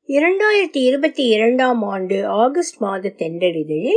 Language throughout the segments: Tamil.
இரண்டாயிரத்தி இருபத்தி இரண்டாம் ஆண்டு ஆகஸ்ட் மாத தென்றலிதழில்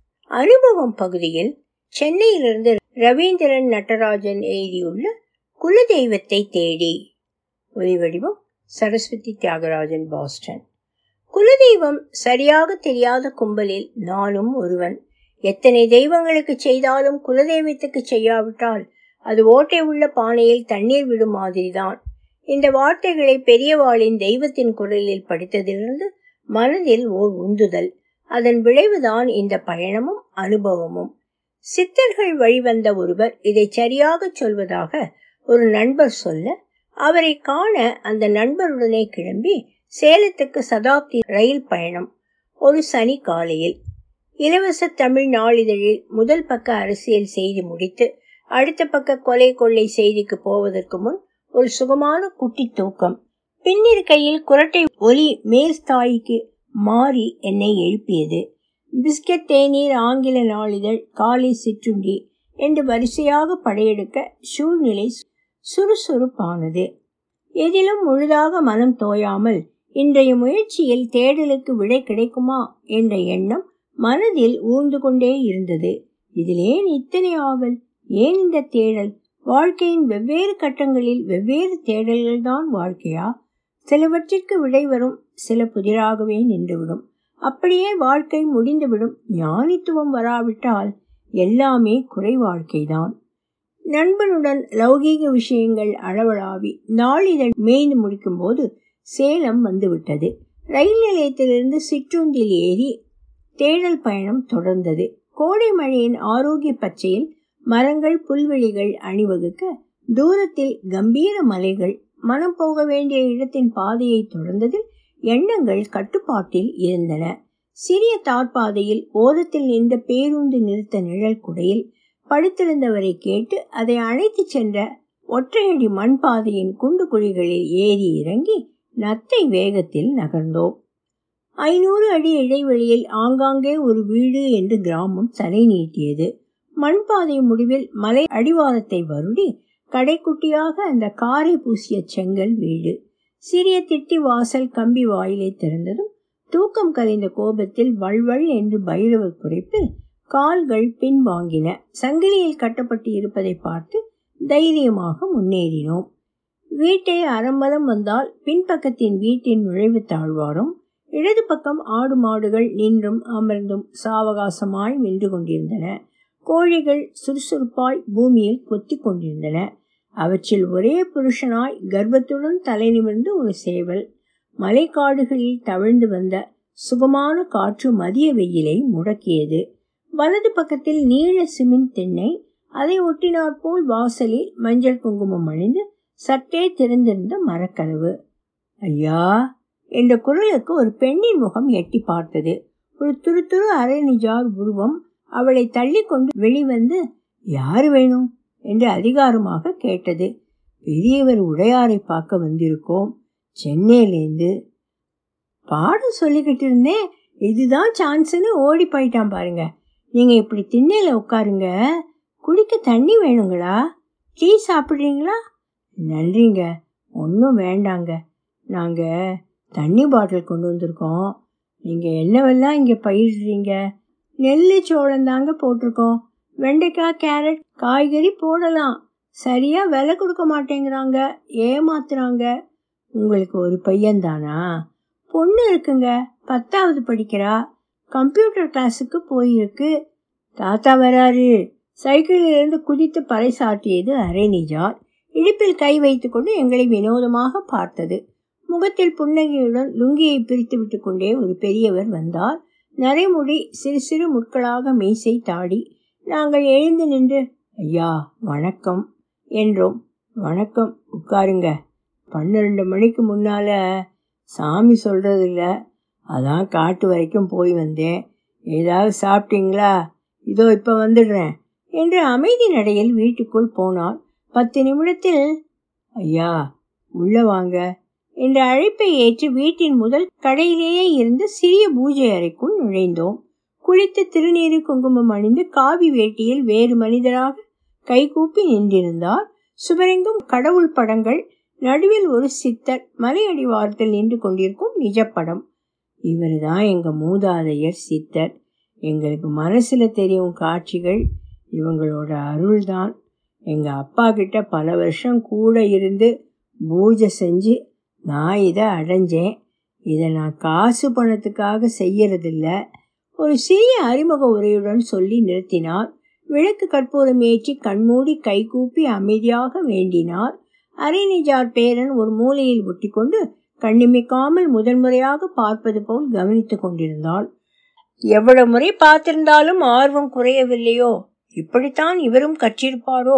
அனுபவம் பகுதியில் சென்னையிலிருந்து ரவீந்திரன் நடராஜன் எழுதியுள்ள குலதெய்வத்தை தேடி ஒலிவடிவம் சரஸ்வதி தியாகராஜன் பாஸ்டன் குலதெய்வம் சரியாக தெரியாத கும்பலில் நானும் ஒருவன் எத்தனை தெய்வங்களுக்கு செய்தாலும் குலதெய்வத்துக்கு செய்யாவிட்டால் அது ஓட்டை உள்ள பானையில் தண்ணீர் விடும் மாதிரிதான் இந்த வார்த்தைகளை பெரியவாளின் தெய்வத்தின் குரலில் படித்ததிலிருந்து மனதில் ஓர் உந்துதல் அதன் விளைவுதான் இந்த பயணமும் அனுபவமும் சித்தர்கள் வழிவந்த ஒருவர் இதை சரியாக சொல்வதாக ஒரு நண்பர் சொல்ல அவரை காண அந்த நண்பருடனே கிளம்பி சேலத்துக்கு சதாப்தி ரயில் பயணம் ஒரு சனி காலையில் இலவச தமிழ் நாளிதழில் முதல் பக்க அரசியல் செய்தி முடித்து அடுத்த பக்க கொலை கொள்ளை செய்திக்கு போவதற்கு முன் ஒரு சுகமான குட்டி தூக்கம் பின்னிருக்கையில் குரட்டை ஒலி மேல்ஸ்தாய்க்கு மாறி என்னை எழுப்பியது பிஸ்கட் தேநீர் ஆங்கில நாளிதழ் காலை சிற்றுண்டி என்று வரிசையாக படையெடுக்க சூழ்நிலை சுறுசுறுப்பானது எதிலும் முழுதாக மனம் தோயாமல் இன்றைய முயற்சியில் தேடலுக்கு விடை கிடைக்குமா என்ற எண்ணம் மனதில் ஊர்ந்து கொண்டே இருந்தது இதில் ஏன் இத்தனை ஆவல் ஏன் இந்த தேடல் வாழ்க்கையின் வெவ்வேறு கட்டங்களில் வெவ்வேறு தேடல்கள் தான் வாழ்க்கையா சிலவற்றிற்கு விடை வரும் சில புதிராகவே நின்றுவிடும் அப்படியே வாழ்க்கை முடிந்துவிடும் ஞானித்துவம் வராவிட்டால் எல்லாமே குறை வாழ்க்கைதான் நண்பனுடன் லௌகீக விஷயங்கள் அளவளாவி நாளிதழ் மேய்ந்து முடிக்கும் போது சேலம் வந்துவிட்டது ரயில் நிலையத்திலிருந்து சிற்றுந்தில் ஏறி தேடல் பயணம் தொடர்ந்தது கோடை மழையின் ஆரோக்கிய பச்சையில் மரங்கள் புல்வெளிகள் அணிவகுக்க தூரத்தில் கம்பீர மலைகள் மனம் போக வேண்டிய இடத்தின் பாதையை தொடர்ந்ததில் எண்ணங்கள் கட்டுப்பாட்டில் இருந்தன சிறிய தார்பாதையில் ஓரத்தில் நின்ற பேருந்து நிறுத்த நிழல் குடையில் படுத்திருந்தவரை கேட்டு அதை அழைத்துச் சென்ற ஒற்றையடி மண் பாதையின் குண்டு குழிகளில் ஏறி இறங்கி நத்தை வேகத்தில் நகர்ந்தோம் ஐநூறு அடி இடைவெளியில் ஆங்காங்கே ஒரு வீடு என்று கிராமம் தலை நீட்டியது மண்பாதை முடிவில் மலை அடிவாரத்தை வருடி கடைக்குட்டியாக அந்த காரை பூசிய செங்கல் வீடு சிறிய திட்டி வாசல் கம்பி வாயிலை திறந்ததும் தூக்கம் கலைந்த கோபத்தில் வள்வள் என்று பைரவர் குறைப்பில் கால்கள் பின்வாங்கின சங்கிலியில் கட்டப்பட்டு இருப்பதை பார்த்து தைரியமாக முன்னேறினோம் வீட்டை அறம்பலம் வந்தால் பின்பக்கத்தின் வீட்டின் நுழைவு தாழ்வாரம் இடது பக்கம் ஆடு மாடுகள் நின்றும் அமர்ந்தும் சாவகாசமாய் நின்று கொண்டிருந்தன கோழிகள் சுறுசுறுப்பாய் பூமியில் கொத்தி கொண்டிருந்தன அவற்றில் ஒரே புருஷனாய் கர்ப்பத்துடன் தலை நிமிர்ந்து ஒரு சேவல் மலைக்காடுகளில் தவிழ்ந்து வந்த சுகமான காற்று மதிய வெயிலை முடக்கியது வலது பக்கத்தில் நீள சிமெண்ட் தென்னை அதை ஒட்டினாற்போல் வாசலில் மஞ்சள் குங்குமம் அணிந்து சற்றே திறந்திருந்த மரக்கதவு ஐயா என்ற குரலுக்கு ஒரு பெண்ணின் முகம் எட்டி பார்த்தது ஒரு துரு துரு அரை நிஜார் உருவம் அவளை தள்ளி கொண்டு வெளிவந்து யாரு வேணும் என்று அதிகாரமாக கேட்டது பெரியவர் உடையாரை பார்க்க வந்திருக்கோம் சென்னையிலேருந்து பாடம் சொல்லிக்கிட்டு இருந்தேன் இதுதான் சான்ஸ்னு ஓடி போயிட்டான் பாருங்க நீங்க இப்படி திண்ணையில உட்காருங்க குடிக்க தண்ணி வேணுங்களா டீ சாப்பிட்றீங்களா நன்றிங்க ஒன்றும் வேண்டாங்க நாங்கள் தண்ணி பாட்டில் கொண்டு வந்திருக்கோம் நீங்கள் என்னவெல்லாம் இங்கே பயிரிடுறீங்க நெல் சோளம் தாங்க போட்டிருக்கோம் வெண்டைக்காய் கேரட் காய்கறி போடலாம் சரியாக விலை கொடுக்க மாட்டேங்கிறாங்க ஏமாத்துறாங்க உங்களுக்கு ஒரு பையன்தானா பொண்ணு இருக்குங்க பத்தாவது படிக்கிறா கம்ப்யூட்டர் கிளாஸுக்கு போயிருக்கு தாத்தா வராரு சைக்கிளிலிருந்து குதித்து பறைசாட்டியது அரைநிஜார் இடுப்பில் கை வைத்துக்கொண்டு எங்களை வினோதமாக பார்த்தது முகத்தில் புன்னகையுடன் லுங்கியை பிரித்து விட்டு கொண்டே ஒரு பெரியவர் வந்தார் நரைமுடி சிறு சிறு முட்களாக மீசை தாடி நாங்கள் எழுந்து நின்று ஐயா வணக்கம் என்றோம் வணக்கம் உட்காருங்க பன்னிரெண்டு மணிக்கு முன்னால சாமி சொல்றது இல்ல அதான் காட்டு வரைக்கும் போய் வந்தேன் ஏதாவது சாப்பிட்டீங்களா இதோ இப்போ வந்துடுறேன் என்று அமைதி நடையில் வீட்டுக்குள் போனார் பத்து நிமிடத்தில் ஐயா உள்ள வாங்க என்ற அழைப்பை ஏற்று வீட்டின் முதல் கடையிலேயே இருந்த சிறிய பூஜை அறைக்குள் நுழைந்தோம் குளித்து திருநீரு குங்குமம் அணிந்து காவி வேட்டியில் வேறு மனிதராக கைகூப்பி நின்றிருந்தார் சுவரெங்கும் கடவுள் படங்கள் நடுவில் ஒரு சித்தர் மலை அடிவாரத்தில் நின்று கொண்டிருக்கும் நிஜப்படம் இவர்தான் எங்க மூதாதையர் சித்தர் எங்களுக்கு மனசுல தெரியும் காட்சிகள் இவங்களோட அருள்தான் எங்க அப்பா கிட்ட பல வருஷம் கூட இருந்து பூஜை செஞ்சு நான் இதை அடைஞ்சேன் இதை நான் காசு பணத்துக்காக செய்யறதில்ல ஒரு சிறிய அறிமுக உரையுடன் சொல்லி நிறுத்தினார் விளக்கு கற்பூரம் ஏற்றி கண்மூடி கைகூப்பி அமைதியாக வேண்டினார் அரைநிஜார் பேரன் ஒரு மூலையில் ஒட்டிக்கொண்டு கண்ணிமிக்காமல் முதன்முறையாக பார்ப்பது போல் கவனித்துக் கொண்டிருந்தாள் எவ்வளவு முறை பார்த்திருந்தாலும் ஆர்வம் குறையவில்லையோ இப்படித்தான் இவரும் கற்றிருப்பாரோ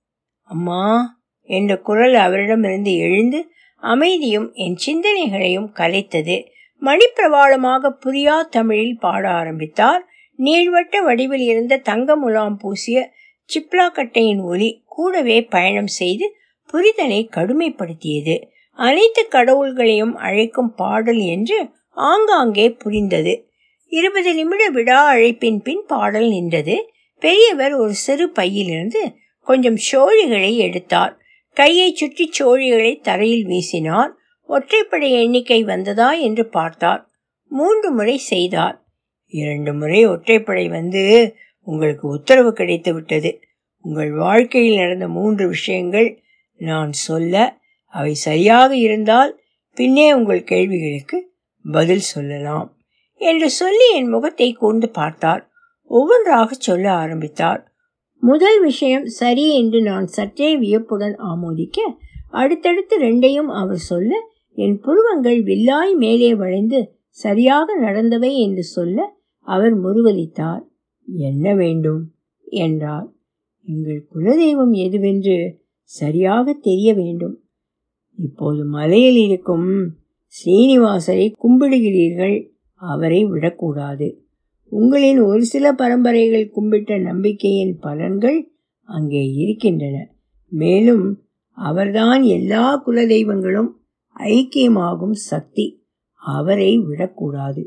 அம்மா என்ற குரல் அவரிடமிருந்து எழுந்து அமைதியும் என் சிந்தனைகளையும் கலைத்தது மணிப்பிரவாளமாக புரியா தமிழில் பாட ஆரம்பித்தார் நீள்வட்ட வடிவில் இருந்த தங்க முலாம் பூசிய சிப்லா கட்டையின் ஒலி கூடவே பயணம் செய்து புரிதலை கடுமைப்படுத்தியது அனைத்து கடவுள்களையும் அழைக்கும் பாடல் என்று ஆங்காங்கே புரிந்தது இருபது நிமிட விடா அழைப்பின் பின் பாடல் நின்றது பெரியவர் ஒரு சிறு பையிலிருந்து கொஞ்சம் சோழிகளை எடுத்தார் கையை சுற்றி சோழிகளை தரையில் வீசினார் ஒற்றைப்படை எண்ணிக்கை வந்ததா என்று பார்த்தார் மூன்று முறை செய்தார் இரண்டு முறை ஒற்றைப்படை வந்து உங்களுக்கு உத்தரவு கிடைத்து விட்டது உங்கள் வாழ்க்கையில் நடந்த மூன்று விஷயங்கள் நான் சொல்ல அவை சரியாக இருந்தால் பின்னே உங்கள் கேள்விகளுக்கு பதில் சொல்லலாம் என்று சொல்லி என் முகத்தை கூர்ந்து பார்த்தார் ஒவ்வொன்றாக சொல்ல ஆரம்பித்தார் முதல் விஷயம் சரி என்று நான் சற்றே வியப்புடன் ஆமோதிக்க அடுத்தடுத்து ரெண்டையும் அவர் சொல்ல என் புருவங்கள் வில்லாய் மேலே வளைந்து சரியாக நடந்தவை என்று சொல்ல அவர் முருவலித்தார் என்ன வேண்டும் என்றார் எங்கள் குலதெய்வம் எதுவென்று சரியாக தெரிய வேண்டும் இப்போது மலையில் இருக்கும் ஸ்ரீனிவாசரை கும்பிடுகிறீர்கள் அவரை விடக்கூடாது உங்களின் ஒரு சில பரம்பரைகள் கும்பிட்ட நம்பிக்கையின் பலன்கள் அங்கே இருக்கின்றன மேலும் அவர்தான் எல்லா குலதெய்வங்களும் ஐக்கியமாகும் சக்தி அவரை விடக்கூடாது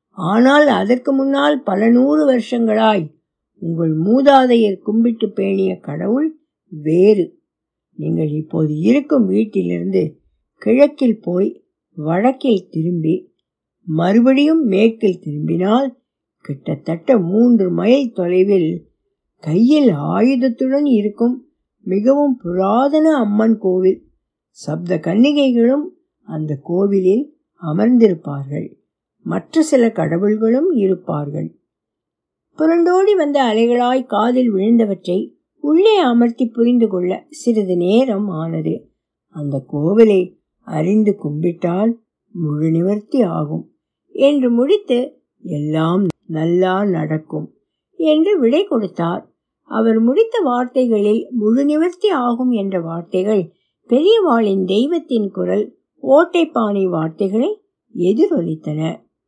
ஆனால் அதற்கு முன்னால் பல நூறு வருஷங்களாய் உங்கள் மூதாதையர் கும்பிட்டு பேணிய கடவுள் வேறு நீங்கள் இப்போது இருக்கும் வீட்டிலிருந்து கிழக்கில் போய் வடக்கில் திரும்பி மறுபடியும் மேற்கில் திரும்பினால் கிட்டத்தட்ட மூன்று மைல் தொலைவில் கையில் ஆயுதத்துடன் இருக்கும் மிகவும் புராதன அம்மன் கோவில் சப்த கன்னிகைகளும் அந்த கோவிலில் அமர்ந்திருப்பார்கள் மற்ற சில கடவுள்களும் இருப்பார்கள் புரண்டோடி வந்த அலைகளாய் காதில் விழுந்தவற்றை உள்ளே அமர்த்தி புரிந்து கொள்ள சிறிது நேரம் ஆனது அந்த கோவிலை அறிந்து கும்பிட்டால் முழு நிவர்த்தி ஆகும் என்று முடித்து எல்லாம் நல்லா நடக்கும் என்று விடை கொடுத்தார் அவர் முடித்த வார்த்தைகளில் முழு நிவர்த்தி ஆகும் என்ற வார்த்தைகள் பெரியவாளின் தெய்வத்தின் குரல் ஓட்டைப்பானை வார்த்தைகளை எதிரொலித்தன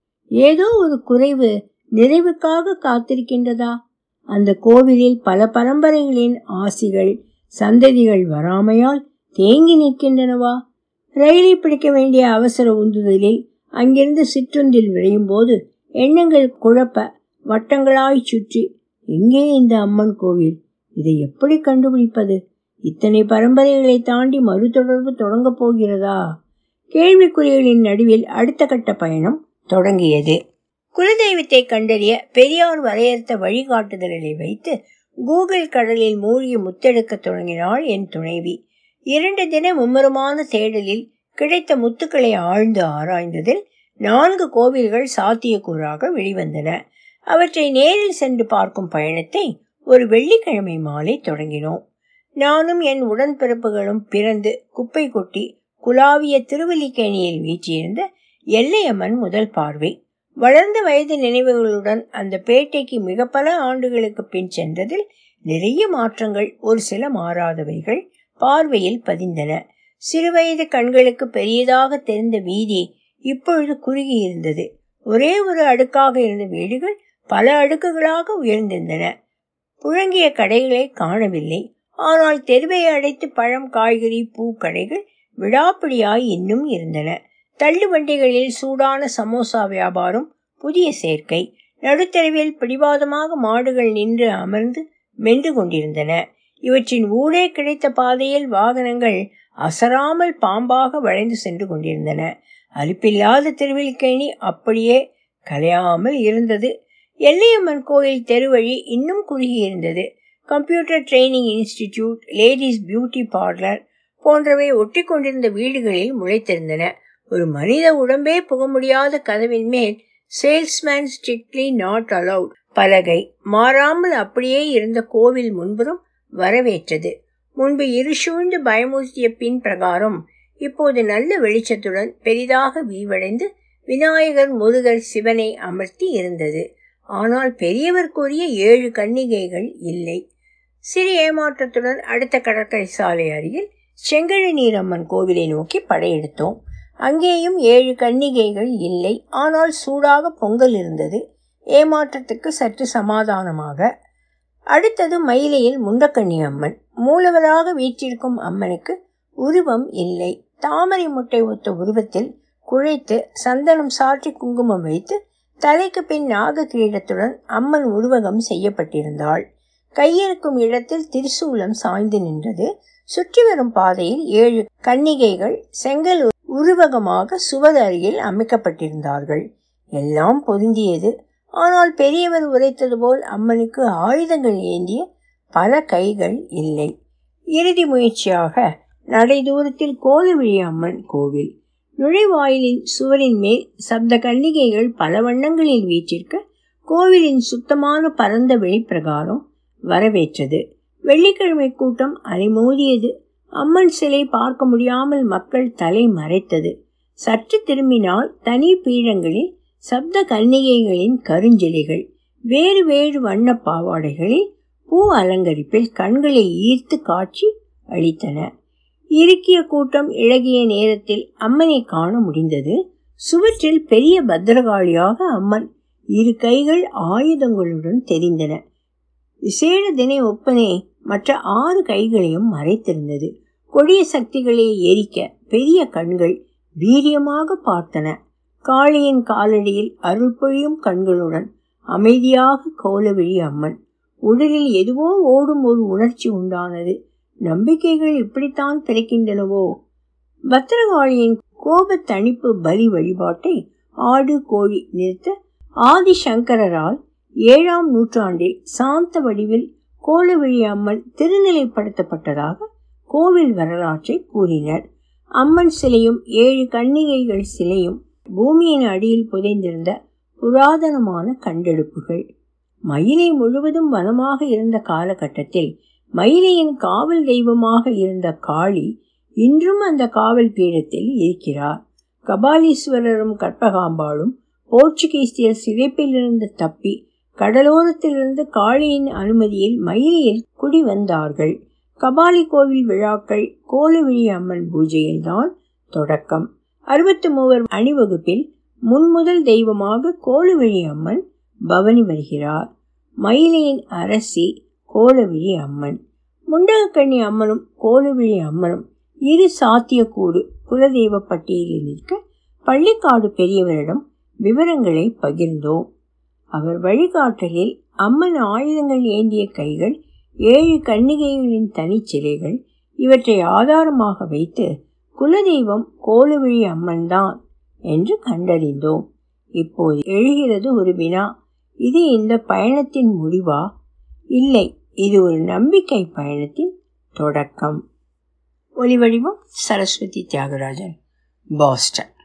ஏதோ ஒரு குறைவு நிறைவுக்காக காத்திருக்கின்றதா அந்த கோவிலில் பல பரம்பரைகளின் ஆசிகள் சந்ததிகள் வராமையால் தேங்கி நிற்கின்றனவா ரயிலை பிடிக்க வேண்டிய அவசர உந்துதலில் அங்கிருந்து சிற்றுந்தில் விரையும் போது எண்ணங்கள் குழப்ப வட்டங்களாய் சுற்றி எங்கே இந்த அம்மன் கோவில் இதை எப்படி கண்டுபிடிப்பது இத்தனை பரம்பரைகளை தாண்டி மறுதொடர்பு தொடங்கப் போகிறதா கேள்விக்குறிகளின் நடுவில் அடுத்த கட்ட பயணம் தொடங்கியது குலதெய்வத்தை கண்டறிய பெரியார் வரையறுத்த வழிகாட்டுதல்களை வைத்து கூகுள் கடலில் மூழ்கி முத்தெடுக்க தொடங்கினாள் என் துணைவி இரண்டு தின மும்முரமான தேடலில் கிடைத்த முத்துக்களை ஆழ்ந்து ஆராய்ந்ததில் நான்கு கோவில்கள் சாத்தியக்கூறாக வெளிவந்தன அவற்றை நேரில் சென்று பார்க்கும் பயணத்தை ஒரு வெள்ளிக்கிழமை மாலை தொடங்கினோம் நானும் என் உடன்பிறப்புகளும் பிறந்து குப்பை கொட்டி குலாவிய திருவல்லிக்கேணியில் வீற்றிருந்த எல்லையம்மன் முதல் பார்வை வளர்ந்த வயது நினைவுகளுடன் அந்த பேட்டைக்கு மிக பல ஆண்டுகளுக்கு பின் சென்றதில் நிறைய மாற்றங்கள் ஒரு சில மாறாதவைகள் பார்வையில் பதிந்தன சிறுவயது கண்களுக்கு பெரியதாக தெரிந்த வீதி இப்பொழுது குறுகி இருந்தது ஒரே ஒரு அடுக்காக இருந்த வீடுகள் பல அடுக்குகளாக உயர்ந்திருந்தன புழங்கிய கடைகளை காணவில்லை ஆனால் தெருவை அடைத்து பழம் காய்கறி பூ கடைகள் விடாப்பிடியாய் இன்னும் இருந்தன தள்ளு வண்டிகளில் சூடான சமோசா வியாபாரம் புதிய சேர்க்கை நடுத்தரவில் பிடிவாதமாக மாடுகள் நின்று அமர்ந்து மென்று கொண்டிருந்தன இவற்றின் ஊடே கிடைத்த பாதையில் வாகனங்கள் அசராமல் பாம்பாக வளைந்து சென்று கொண்டிருந்தன அலுப்பில்லாத திருவில்கேணி அப்படியே கலையாமல் இருந்தது எல்லையம்மன் கோயில் தெருவழி இன்னும் குறுகியிருந்தது computer training institute ladies beauty parlour போன்றவை ஒட்டி கொண்டிருந்த வீடுகளில் முளைத்திருந்தன ஒரு மனித உடம்பே புக முடியாத கதவின் மேல் சேல்ஸ்மேன் ஸ்ட்ரிக்ட்லி நாட் அலவுட் பலகை மாறாமல் அப்படியே இருந்த கோவில் முன்புறம் வரவேற்றது முன்பு இருசூழ்ந்து பயமுறுத்திய பின் பிரகாரம் இப்போது நல்ல வெளிச்சத்துடன் பெரிதாக விரிவடைந்து விநாயகர் முருகர் சிவனை அமர்த்தி இருந்தது ஆனால் பெரியவர் கூறிய ஏழு கன்னிகைகள் இல்லை சிறு ஏமாற்றத்துடன் அடுத்த கடற்கரை சாலை அருகில் செங்கழி நீரம்மன் கோவிலை நோக்கி படையெடுத்தோம் அங்கேயும் ஏழு கன்னிகைகள் இல்லை ஆனால் சூடாக பொங்கல் இருந்தது ஏமாற்றத்துக்கு சற்று சமாதானமாக அடுத்தது மயிலையில் முண்டக்கண்ணி அம்மன் மூலவராக வீற்றிருக்கும் அம்மனுக்கு உருவம் இல்லை தாமரை முட்டை ஒத்த உருவத்தில் குழைத்து சந்தனம் சாற்றி குங்குமம் வைத்து தலைக்கு பின் நாக கிரீடத்துடன் அம்மன் உருவகம் செய்யப்பட்டிருந்தாள் கையிருக்கும் இடத்தில் திரிசூலம் சாய்ந்து நின்றது சுற்றி வரும் பாதையில் ஏழு கன்னிகைகள் செங்கல் உருவகமாக சுவர் அருகில் அமைக்கப்பட்டிருந்தார்கள் எல்லாம் பொருந்தியது ஆனால் பெரியவர் உரைத்தது போல் அம்மனுக்கு ஆயுதங்கள் ஏந்திய பல கைகள் இல்லை இறுதி முயற்சியாக நடை தூரத்தில் கோலவிழி அம்மன் கோவில் நுழைவாயிலின் சுவரின் மேல் சப்த கன்னிகைகள் பல வண்ணங்களில் வீற்றிருக்க கோவிலின் சுத்தமான பரந்த வெளிப்பிரகாரம் வரவேற்றது வெள்ளிக்கிழமை கூட்டம் அலைமோதியது அம்மன் சிலை பார்க்க முடியாமல் மக்கள் தலை மறைத்தது சற்று திரும்பினால் தனி பீடங்களில் சப்த கன்னிகைகளின் கருஞ்சிலைகள் வேறு வேறு வண்ண பாவாடைகளில் பூ அலங்கரிப்பில் கண்களை ஈர்த்து காட்சி அளித்தன இறுக்கிய கூட்டம் இழகிய நேரத்தில் அம்மனை காண முடிந்தது சுவற்றில் பெரிய பத்திரகாளியாக அம்மன் இரு கைகள் ஆயுதங்களுடன் தெரிந்தன விசேட தினை ஒப்பனை மற்ற ஆறு கைகளையும் மறைத்திருந்தது கொடிய சக்திகளை எரிக்க பெரிய கண்கள் வீரியமாக பார்த்தன காளியின் காலடியில் அருள் பொழியும் கண்களுடன் அமைதியாக கோலவிழி அம்மன் உடலில் எதுவோ ஓடும் ஒரு உணர்ச்சி உண்டானது நம்பிக்கைகள் இப்படித்தான் பிறக்கின்றனவோ பத்திரகாளியின் கோப தணிப்பு பலி வழிபாட்டை ஆடு கோழி நிறுத்த ஆதிசங்கரால் ஏழாம் நூற்றாண்டில் சாந்த வடிவில் கோலவிழி அம்மன் திருநிலைப்படுத்தப்பட்டதாக கோவில் வரலாற்றை கூறினர் அம்மன் சிலையும் ஏழு கன்னிகைகள் சிலையும் பூமியின் அடியில் புதைந்திருந்த புராதனமான கண்டெடுப்புகள் மயிலை முழுவதும் வனமாக இருந்த காலகட்டத்தில் மயிலையின் காவல் தெய்வமாக இருந்த காளி இன்றும் அந்த காவல் பீடத்தில் இருக்கிறார் கபாலீஸ்வரரும் கற்பகாம்பாளும் போர்ச்சுகீசியர் சிறைப்பிலிருந்து தப்பி கடலோரத்திலிருந்து காளியின் அனுமதியில் மயிலையில் குடி வந்தார்கள் கபாலி கோவில் விழாக்கள் கோலவிழி அம்மன் பூஜையில் தான் தொடக்கம் அறுபத்தி மூவர் அணிவகுப்பில் முன்முதல் தெய்வமாக கோலவிழி அம்மன் பவனி வருகிறார் மயிலையின் அரசி கோலவிழி அம்மன் முண்டகக்கண்ணி அம்மனும் கோலவிழி அம்மனும் இரு சாத்தியக்கூறு குலதெய்வ பட்டியலில் நிற்க பள்ளிக்காடு பெரியவரிடம் விவரங்களை பகிர்ந்தோம் அவர் வழிகாட்டலில் அம்மன் ஆயுதங்கள் ஏந்திய கைகள் ஏழு கன்னிகைகளின் தனிச்சிலைகள் இவற்றை ஆதாரமாக வைத்து குலதெய்வம் கோலவிழி அம்மன் தான் என்று கண்டறிந்தோம் இப்போது எழுகிறது ஒரு வினா இது இந்த பயணத்தின் முடிவா இல்லை இது ஒரு நம்பிக்கை பயணத்தின் தொடக்கம் ஒலிவடிவம் சரஸ்வதி தியாகராஜன் பாஸ்டன்